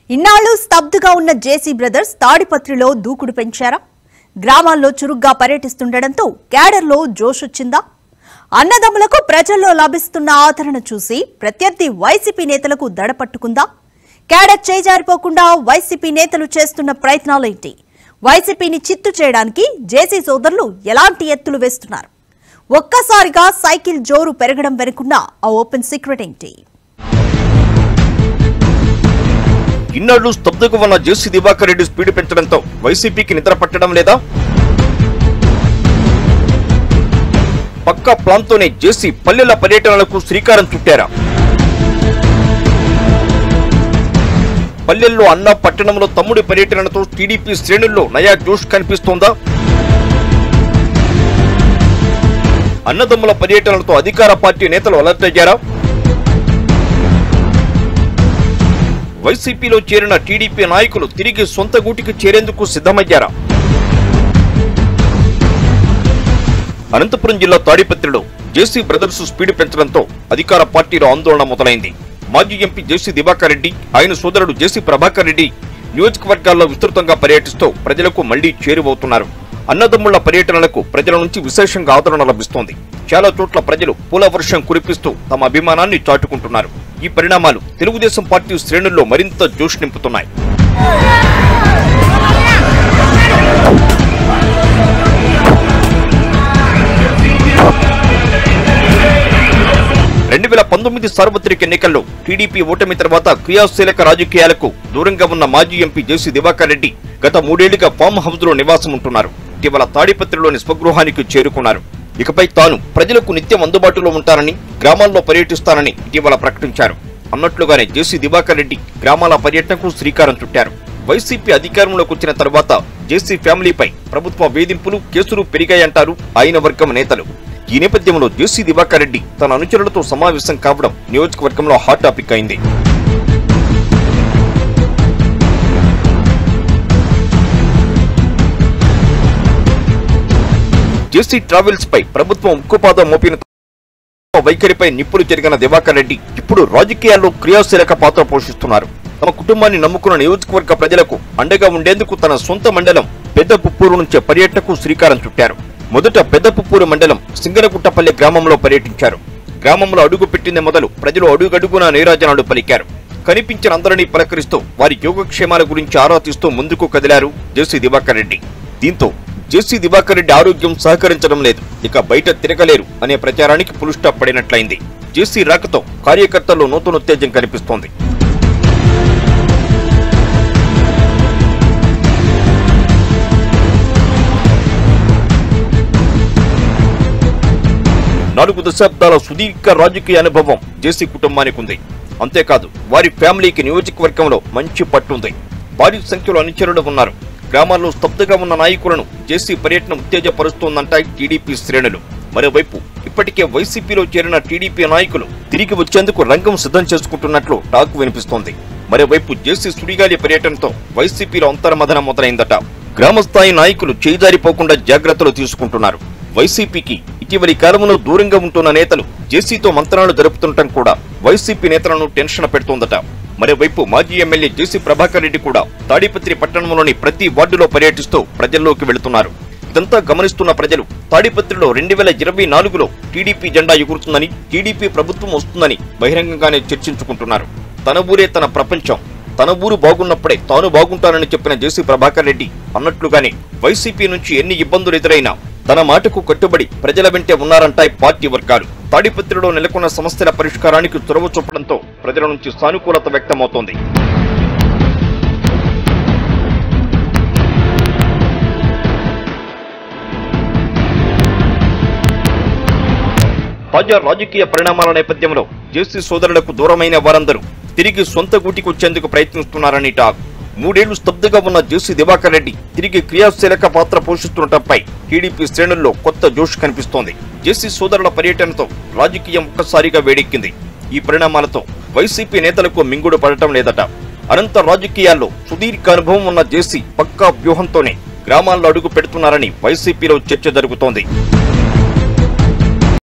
ఇన్నాళ్లు స్తబ్దుగా ఉన్న JC brothers తాడిపత్రిలో దూకుడు పెంచారా గ్రామాల్లో చురుగ్గా పర్యటిస్తుండటంతో క్యాడర్లో జోష్ వచ్చిందా అన్నదమ్ములకు ప్రజల్లో లభిస్తున్న ఆదరణ చూసి ప్రత్యర్థి వైసీపీ నేతలకు దడపట్టుకుందా క్యాడర్ చేజారిపోకుండా వైసీపీ నేతలు చేస్తున్న ప్రయత్నాలేంటి వైసీపీని చిత్తు చేయడానికి జేసీ సోదరులు ఎలాంటి ఎత్తులు వేస్తున్నారు ఒక్కసారిగా సైకిల్ జోరు పెరగడం వెనుకున్న ఆ ఓపెన్ సీక్రెట్ ఏంటి ఇన్నాళ్లు స్తబ్దుగా ఉన్న జేసీ దివాకర్ రెడ్డి స్పీడ్ పెంచడంతో వైసీపీకి నిద్ర పట్టడం లేదా పక్కా ప్లాన్తోనే జేసీ పల్లెల పర్యటనలకు శ్రీకారం చుట్టారా పల్లెల్లో అన్న పట్టణంలో తమ్ముడి పర్యటనతో టీడీపీ శ్రేణుల్లో నయా జోష్ కనిపిస్తోందా అన్నదమ్ముల పర్యటనలతో అధికార పార్టీ నేతలు అలర్ట్ అయ్యారా వైసీపీలో చేరిన టీడీపీ నాయకులు తిరిగి సొంత గూటికి చేరేందుకు సిద్ధమయ్యారా అనంతపురం జిల్లా తాడిపత్రిలో జేసీ బ్రదర్స్ స్పీడ్ పెంచడంతో అధికార పార్టీలో ఆందోళన మొదలైంది మాజీ ఎంపీ జేసీ దివాకర్ రెడ్డి ఆయన సోదరుడు జేసీ ప్రభాకర్ రెడ్డి నియోజకవర్గాల్లో విస్తృతంగా పర్యటిస్తూ ప్రజలకు మళ్లీ చేరువవుతున్నారు అన్నదమ్ముళ్ల పర్యటనలకు ప్రజల నుంచి విశేషంగా ఆదరణ లభిస్తోంది చాలా చోట్ల ప్రజలు పూల వర్షం కురిపిస్తూ తమ అభిమానాన్ని చాటుకుంటున్నారు ఈ పరిణామాలు తెలుగుదేశం పార్టీ శ్రేణుల్లో మరింత జోష్ నింపుతున్నాయి రెండు వేల పంతొమ్మిది సార్వత్రిక ఎన్నికల్లో టీడీపీ ఓటమి తర్వాత క్రియాశీలక రాజకీయాలకు దూరంగా ఉన్న మాజీ ఎంపీ జేసీ దివాకర్ రెడ్డి గత మూడేళ్లుగా ఫామ్ హౌస్ లో నివాసం ఉంటున్నారు ఇటీవల తాడిపత్రిలోని స్వగృహానికి చేరుకున్నారు ఇకపై తాను ప్రజలకు నిత్యం అందుబాటులో ఉంటానని గ్రామాల్లో పర్యటిస్తానని ఇటీవల ప్రకటించారు అన్నట్లుగానే జేసీ దివాకర్ రెడ్డి గ్రామాల పర్యటనకు శ్రీకారం చుట్టారు వైసీపీ అధికారంలోకి వచ్చిన తర్వాత జేసీ ఫ్యామిలీపై ప్రభుత్వ వేధింపులు కేసులు పెరిగాయంటారు ఆయన వర్గం నేతలు ఈ నేపథ్యంలో జేసీ దివాకర్ రెడ్డి తన అనుచరులతో సమావేశం కావడం నియోజకవర్గంలో హాట్ టాపిక్ అయింది జేసీ ట్రావెల్స్ పై ప్రభుత్వం ఉక్కుపాదం మోపిన వైఖరిపై నిప్పులు జరిగిన దివాకర్ రెడ్డి ఇప్పుడు రాజకీయాల్లో క్రియాశీలక పాత్ర పోషిస్తున్నారు తమ కుటుంబాన్ని నమ్ముకున్న నియోజకవర్గ ప్రజలకు అండగా ఉండేందుకు తన సొంత మండలం పెద్దపుప్పూరు నుంచే పర్యటనకు శ్రీకారం చుట్టారు మొదట పెద్దపుప్పూరు మండలం సింగనగుట్టపల్లి గ్రామంలో పర్యటించారు గ్రామంలో అడుగు పెట్టింది మొదలు ప్రజలు అడుగడుగునా నీరాజనాలు పలికారు కనిపించిన అందరినీ పలకరిస్తూ వారి యోగక్షేమాల గురించి ఆరా తీస్తూ ముందుకు కదిలారు జేసీ దివాకర్ రెడ్డి దీంతో జేసీ దివాకర్ రెడ్డి ఆరోగ్యం సహకరించడం లేదు ఇక బయట తిరగలేరు అనే ప్రచారానికి పులుస్టాప్ పడినట్లయింది జేసీ రాకతో కార్యకర్తల్లో నూతనోత్తేజం కనిపిస్తోంది నాలుగు దశాబ్దాల సుదీర్ఘ రాజకీయ అనుభవం జేసీ కుటుంబానికి ఉంది అంతేకాదు వారి ఫ్యామిలీకి నియోజకవర్గంలో మంచి పట్టుంది భారీ సంఖ్యలో అనుచరులు ఉన్నారు గ్రామాల్లో స్తబ్దుగా ఉన్న నాయకులను జేసీ పర్యటన ఉత్తేజపరుస్తోందంటాయి టీడీపీ శ్రేణులు మరోవైపు ఇప్పటికే వైసీపీలో చేరిన టీడీపీ నాయకులు తిరిగి వచ్చేందుకు రంగం సిద్ధం చేసుకుంటున్నట్లు టాక్ వినిపిస్తోంది మరోవైపు జేసీ సుడిగాలి పర్యటనతో వైసీపీలో అంతర్మథనం మొదలైందట గ్రామస్థాయి నాయకులు చేయిజారిపోకుండా జాగ్రత్తలు తీసుకుంటున్నారు వైసీపీకి ఇటీవలి కాలంలో దూరంగా ఉంటున్న నేతలు జేసీతో మంత్రాలు జరుపుతుండటం కూడా వైసీపీ నేతలను టెన్షన్ పెడుతోందట మరోవైపు మాజీ ఎమ్మెల్యే జేసీ ప్రభాకర్ రెడ్డి కూడా తాడిపత్రి పట్టణంలోని ప్రతి వార్డులో పర్యటిస్తూ ప్రజల్లోకి వెళుతున్నారు ఇదంతా గమనిస్తున్న ప్రజలు తాడిపత్రిలో రెండు వేల ఇరవై నాలుగులో టీడీపీ జెండా ఎగురుతుందని టీడీపీ ప్రభుత్వం వస్తుందని బహిరంగంగానే చర్చించుకుంటున్నారు తన ఊరే తన ప్రపంచం తన ఊరు బాగున్నప్పుడే తాను బాగుంటానని చెప్పిన జేసీ ప్రభాకర్ రెడ్డి అన్నట్లుగానే వైసీపీ నుంచి ఎన్ని ఇబ్బందులు ఎదురైనా తన మాటకు కట్టుబడి ప్రజల వెంటే ఉన్నారంటాయి పార్టీ వర్గాలు తాడిపత్రిలో నెలకొన్న సమస్యల పరిష్కారానికి చొరవ చూపడంతో ప్రజల నుంచి సానుకూలత వ్యక్తమవుతోంది తాజా రాజకీయ పరిణామాల నేపథ్యంలో జేసీ సోదరులకు దూరమైన వారందరూ తిరిగి సొంత గూటికి వచ్చేందుకు ప్రయత్నిస్తున్నారని టాక్ మూడేళ్లు స్తబ్దుగా ఉన్న జేసీ దివాకర్ రెడ్డి తిరిగి క్రియాశీలక పాత్ర పోషిస్తుండటంపై టీడీపీ శ్రేణుల్లో కొత్త జోష్ కనిపిస్తోంది జేసీ సోదరుల పర్యటనతో రాజకీయం ఒక్కసారిగా వేడెక్కింది ఈ పరిణామాలతో వైసీపీ నేతలకు మింగుడు పడటం లేదట అనంత రాజకీయాల్లో సుదీర్ఘ అనుభవం ఉన్న జేసీ పక్కా వ్యూహంతోనే గ్రామాల్లో అడుగు పెడుతున్నారని వైసీపీలో చర్చ జరుగుతోంది